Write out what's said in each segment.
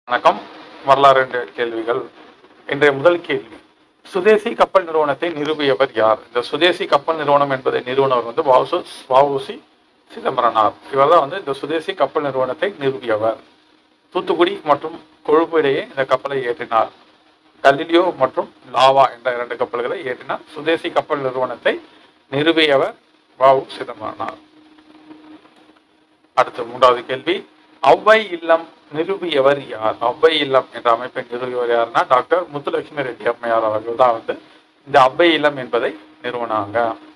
வணக்கம் வரலாறு என்ற கேள்விகள் இன்றைய முதல் கேள்வி சுதேசி கப்பல் நிறுவனத்தை நிறுவியவர் யார் இந்த சுதேசி கப்பல் நிறுவனம் என்பதை நிறுவனர் வந்து வாசு வஉசி சிதம்பரனார் இவர் தான் வந்து இந்த சுதேசி கப்பல் நிறுவனத்தை நிறுவியவர் தூத்துக்குடி மற்றும் கொழும்பு இடையே இந்த கப்பலை ஏற்றினார் கலிலியோ மற்றும் லாவா என்ற இரண்டு கப்பல்களை ஏற்றினார் சுதேசி கப்பல் நிறுவனத்தை நிறுவியவர் வாவு சிதம்பரனார் அடுத்து மூன்றாவது கேள்வி ஔவை இல்லம் நிறுவியவர் யார் ஔவை இல்லம் என்ற அமைப்பை நிறுவியவர் யாருன்னா டாக்டர் முத்துலட்சுமி ரெட்டி அம்மையார் அவர்கள் தான் வந்து இந்த ஔவை இல்லம் என்பதை நிறுவனாங்க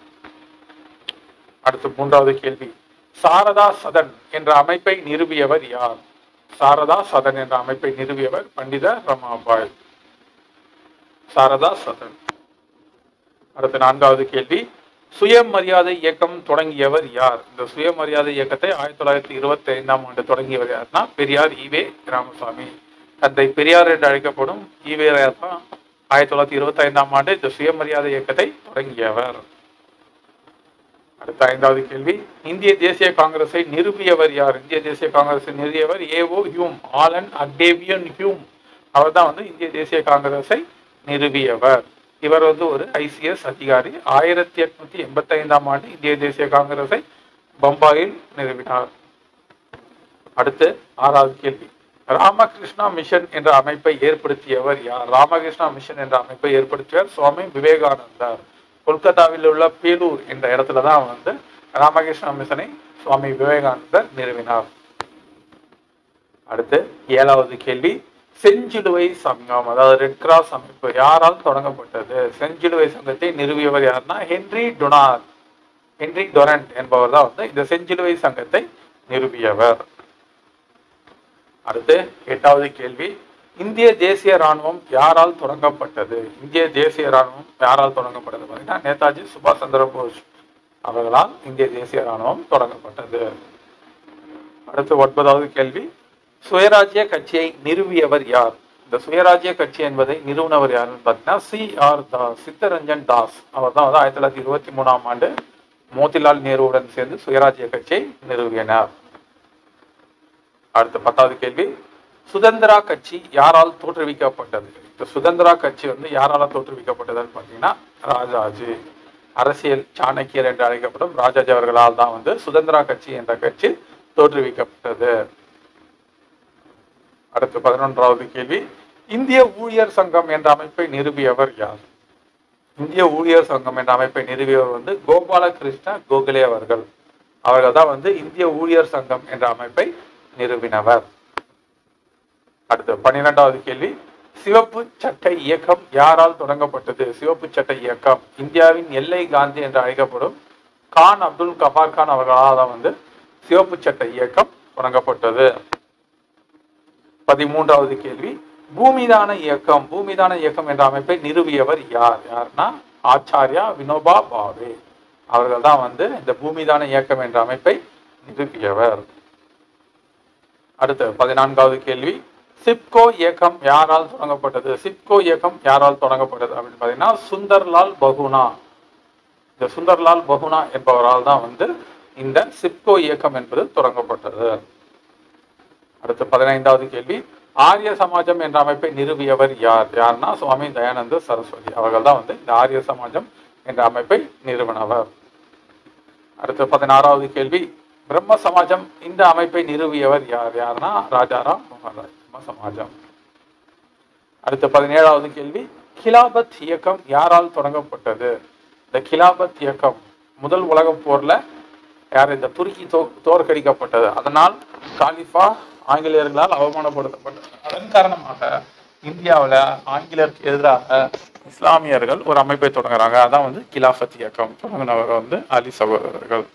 அடுத்து மூன்றாவது கேள்வி சாரதா சதன் என்ற அமைப்பை நிறுவியவர் யார் சாரதா சதன் என்ற அமைப்பை நிறுவியவர் பண்டித ரமாபாய் சாரதா சதன் அடுத்து நான்காவது கேள்வி சுயமரியாதை இயக்கம் தொடங்கியவர் யார் இந்த சுயமரியாதை இயக்கத்தை ஆயிரத்தி தொள்ளாயிரத்தி இருபத்தி ஐந்தாம் ஆண்டு தொடங்கியவர் யார்னா பெரியார் ஈவே ராமசாமி தந்தை பெரியார் என்று அழைக்கப்படும் ஈவே தான் ஆயிரத்தி தொள்ளாயிரத்தி இருபத்தி ஐந்தாம் ஆண்டு இந்த சுயமரியாதை இயக்கத்தை தொடங்கியவர் அடுத்த ஐந்தாவது கேள்வி இந்திய தேசிய காங்கிரஸை நிறுவியவர் யார் இந்திய தேசிய காங்கிரஸை நிறுவியவர் A O Hume Allan Octavian Hume அவர் தான் வந்து இந்திய தேசிய காங்கிரஸை நிறுவியவர் இவர் வந்து ஒரு ஐசிஎஸ் அதிகாரி ஆயிரத்தி எட்நூத்தி எண்பத்தி ஐந்தாம் ஆண்டு இந்திய தேசிய காங்கிரஸை பம்பாயில் நிறுவினார் அடுத்து ஆறாவது கேள்வி ராமகிருஷ்ணா மிஷன் என்ற அமைப்பை ஏற்படுத்தியவர் யார் ராமகிருஷ்ணா மிஷன் என்ற அமைப்பை ஏற்படுத்தியவர் சுவாமி விவேகானந்தர் கொல்கத்தாவில் உள்ள பேலூர் என்ற இடத்துல தான் வந்து ராமகிருஷ்ணா மிஷனை சுவாமி விவேகானந்தர் நிறுவினார் அடுத்து ஏழாவது கேள்வி செஞ்சிலுவை சங்கம் அதாவது ரெட் கிராஸ் அமைப்பு யாரால் தொடங்கப்பட்டது செஞ்சிலுவை சங்கத்தை நிறுவியவர் யாருன்னா ஹென்றி டொனார் ஹென்றி டொரண்ட் என்பவர் தான் வந்து இந்த செஞ்சிலுவை சங்கத்தை நிறுவியவர் அடுத்து எட்டாவது கேள்வி இந்திய தேசிய ராணுவம் யாரால் தொடங்கப்பட்டது இந்திய தேசிய ராணுவம் யாரால் தொடங்கப்பட்டது பார்த்தீங்கன்னா நேதாஜி சுபாஷ் சந்திர போஸ் அவர்களால் இந்திய தேசிய ராணுவம் தொடங்கப்பட்டது அடுத்து ஒன்பதாவது கேள்வி சுயராஜ்ய கட்சியை நிறுவியவர் யார் இந்த சுயராஜ்ய கட்சி என்பதை நிறுவனவர் யாருன்னு பார்த்தீங்கன்னா சி ஆர் தாஸ் சித்தரஞ்சன் தாஸ் அவர் தான் வந்து ஆயிரத்தி தொள்ளாயிரத்தி இருபத்தி மூணாம் ஆண்டு மோதிலால் நேருவுடன் சேர்ந்து சுயராஜ்ய கட்சியை நிறுவினார் அடுத்த பத்தாவது கேள்வி சுதந்திரா கட்சி யாரால் தோற்றுவிக்கப்பட்டது இந்த சுதந்திரா கட்சி வந்து யாரால தோற்றுவிக்கப்பட்டதுன்னு பார்த்தீங்கன்னா ராஜாஜி அரசியல் சாணக்கியர் என்று அழைக்கப்படும் ராஜாஜி அவர்களால் தான் வந்து சுதந்திரா கட்சி என்ற கட்சி தோற்றுவிக்கப்பட்டது அடுத்து பதினொன்றாவது கேள்வி இந்திய ஊழியர் சங்கம் என்ற அமைப்பை நிறுவியவர் யார் இந்திய ஊழியர் சங்கம் என்ற அமைப்பை நிறுவியவர் வந்து கோபாலகிருஷ்ண கோகலே அவர்கள் அவர்கள் தான் வந்து இந்திய ஊழியர் சங்கம் என்ற அமைப்பை நிறுவினவர் அடுத்து பன்னிரெண்டாவது கேள்வி சிவப்பு சட்டை இயக்கம் யாரால் தொடங்கப்பட்டது சிவப்பு சட்டை இயக்கம் இந்தியாவின் எல்லை காந்தி என்று அழைக்கப்படும் கான் அப்துல் கபார் கான் அவர்களால் தான் வந்து சிவப்பு சட்டை இயக்கம் தொடங்கப்பட்டது பதிமூன்றாவது கேள்வி பூமிதான இயக்கம் பூமிதான இயக்கம் என்ற அமைப்பை நிறுவியவர் யார் யார்னா ஆச்சாரியா வினோபா பாவே அவர்கள் தான் வந்து இந்த பூமிதான இயக்கம் என்ற அமைப்பை நிறுவியவர் அடுத்து பதினான்காவது கேள்வி சிப்கோ இயக்கம் யாரால் தொடங்கப்பட்டது சிப்கோ இயக்கம் யாரால் தொடங்கப்பட்டது அப்படின்னு பார்த்தீங்கன்னா சுந்தர்லால் பகுனா இந்த சுந்தர்லால் பகுனா என்பவரால் தான் வந்து இந்த சிப்கோ இயக்கம் என்பது தொடங்கப்பட்டது அடுத்து பதினைந்தாவது கேள்வி ஆரிய சமாஜம் என்ற அமைப்பை நிறுவியவர் யார் யார்னா சுவாமி தயானந்த சரஸ்வதி அவர்கள் தான் வந்து இந்த ஆரிய சமாஜம் என்ற அமைப்பை நிறுவனவர் அடுத்து பதினாறாவது கேள்வி பிரம்ம சமாஜம் இந்த அமைப்பை நிறுவியவர் யார் யார்னா ராஜாராம் மோகன்ராய் பிரம்ம சமாஜம் அடுத்து பதினேழாவது கேள்வி கிலாபத் இயக்கம் யாரால் தொடங்கப்பட்டது இந்த கிலாபத் இயக்கம் முதல் உலகப் போர்ல யார் இந்த துருக்கி தோ தோற்கடிக்கப்பட்டது அதனால் காலிஃபா ஆங்கிலேயர்களால் அவமானப்படுத்தப்பட்டது அதன் காரணமாக இந்தியாவில் ஆங்கிலேயருக்கு எதிராக இஸ்லாமியர்கள் ஒரு அமைப்பை தொடங்குறாங்க அதான் வந்து கிலாஃபத் இயக்கம் தொடங்கினவர் வந்து அலி சகோதரர்கள்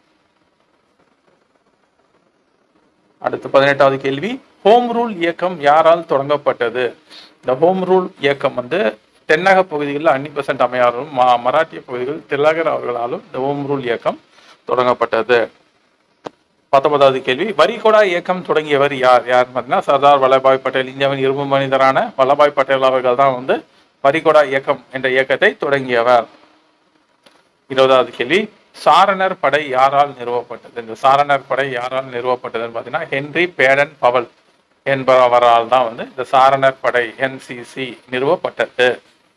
அடுத்து பதினெட்டாவது கேள்வி ஹோம் ரூல் இயக்கம் யாரால் தொடங்கப்பட்டது இந்த ஹோம் ரூல் இயக்கம் வந்து தென்னக பகுதிகளில் அன்னி பெசன்ட் அம்மையாரும் ம மராட்டிய பகுதிகள் திலகர் அவர்களாலும் இந்த ஹோம் ரூல் இயக்கம் தொடங்கப்பட்டது பத்தொன்பதாவது கேள்வி வரிகொடா இயக்கம் தொடங்கியவர் யார் யார் பார்த்தீங்கன்னா சர்தார் வல்லபாய் பட்டேல் இந்தியாவின் இரும்பு மனிதரான வல்லபாய் பட்டேல் அவர்கள் தான் வந்து வரிகொடா இயக்கம் என்ற இயக்கத்தை தொடங்கியவர் இருபதாவது கேள்வி சாரணர் படை யாரால் நிறுவப்பட்டது இந்த சாரணர் படை யாரால் நிறுவப்பட்டதுன்னு பார்த்தீங்கன்னா ஹென்றி பேடன் பவல் என்பவரால் தான் வந்து இந்த சாரணர் படை என்சிசி நிறுவப்பட்டது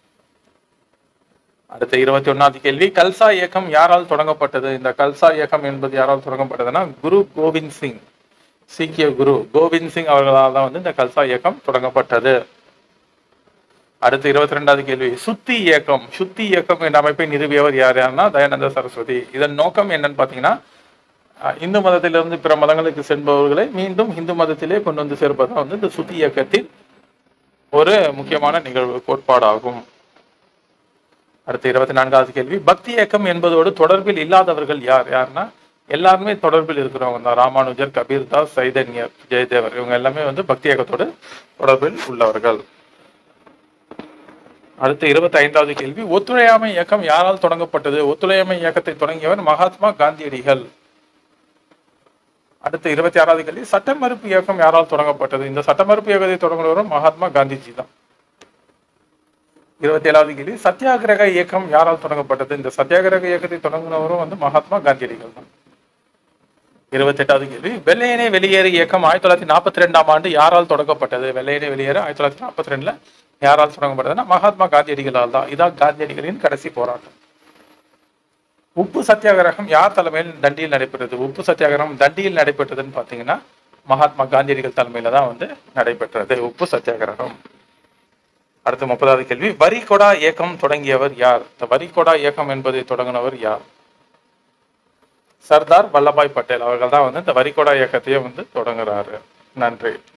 அடுத்த இருபத்தி ஒன்னாவது கேள்வி கல்சா இயக்கம் யாரால் தொடங்கப்பட்டது இந்த கல்சா இயக்கம் என்பது யாரால் தொடங்கப்பட்டதுன்னா குரு கோவிந்த் சிங் சீக்கிய குரு கோவிந்த் சிங் அவர்களால் தான் வந்து இந்த கல்சா இயக்கம் தொடங்கப்பட்டது அடுத்து இருபத்தி ரெண்டாவது கேள்வி சுத்தி இயக்கம் சுத்தி இயக்கம் என்ற அமைப்பை நிறுவியவர் யார் யாருன்னா தயானந்த சரஸ்வதி இதன் நோக்கம் என்னன்னு பார்த்தீங்கன்னா அஹ், இந்து மதத்திலிருந்து பிற மதங்களுக்கு செல்பவர்களை மீண்டும் இந்து மதத்திலே கொண்டு வந்து சேர்ப்பது வந்து இந்த சுத்தி இயக்கத்தின் ஒரு முக்கியமான நிகழ்வு கோட்பாடாகும் அடுத்து இருபத்தி நான்காவது கேள்வி பக்தி இயக்கம் என்பதோடு தொடர்பில் இல்லாதவர்கள் யார் யாருன்னா எல்லாருமே தொடர்பில் இருக்கிறவங்க தான் ராமானுஜர் கபீர்தாஸ் சைதன்யர் ஜெயதேவர் இவங்க எல்லாமே வந்து பக்தி இயக்கத்தோடு தொடர்பில் உள்ளவர்கள் அடுத்து இருபத்தி ஐந்தாவது கேள்வி ஒத்துழையாமை இயக்கம் யாரால் தொடங்கப்பட்டது ஒத்துழையாமை இயக்கத்தை தொடங்கியவர் மகாத்மா காந்தியடிகள் அடுத்து இருபத்தி ஆறாவது கேள்வி சட்ட மறுப்பு இயக்கம் யாரால் தொடங்கப்பட்டது இந்த சட்ட மறுப்பு இயக்கத்தை தொடங்குனவரும் மகாத்மா காந்திஜி தான் இருபத்தி ஏழாவது கேள்வி சத்தியாகிரக இயக்கம் யாரால் தொடங்கப்பட்டது இந்த சத்தியாகிரக இயக்கத்தை தொடங்கினவரும் வந்து மகாத்மா காந்தியடிகள் தான் இருபத்தி எட்டாவது கேள்வி வெள்ளையனே வெளியேறு இயக்கம் ஆயிரத்தி தொள்ளாயிரத்தி நாற்பத்தி ரெண்டாம் ஆண்டு யாரால் தொடங்கப்பட்டது வெள்ளையனே வெளியேறு ஆயிரத்தி தொள்ளாயிரத்தி நாற்பத்தி ரெண்டுல யாரால் தொடங்கப்பட்டதுன்னா மகாத்மா காந்தியடிகளால் தான் இதான் காந்தியடிகளின் கடைசி போராட்டம் உப்பு சத்தியாகிரகம் யார் தலைமையில் தண்டியில் நடைபெற்றது உப்பு சத்தியாகிரகம் தண்டியில் நடைபெற்றதுன்னு பார்த்தீங்கன்னா மகாத்மா காந்தியடிகள் தலைமையில தான் வந்து நடைபெற்றது உப்பு சத்தியாகிரகம் அடுத்து முப்பதாவது கேள்வி வரிகொடா இயக்கம் தொடங்கியவர் யார் இந்த வரிகொடா இயக்கம் என்பதை தொடங்கினவர் யார் சர்தார் வல்லபாய் பட்டேல் அவர்கள் தான் வந்து இந்த வரிகொடா இயக்கத்தையே வந்து தொடங்குறாரு நன்றி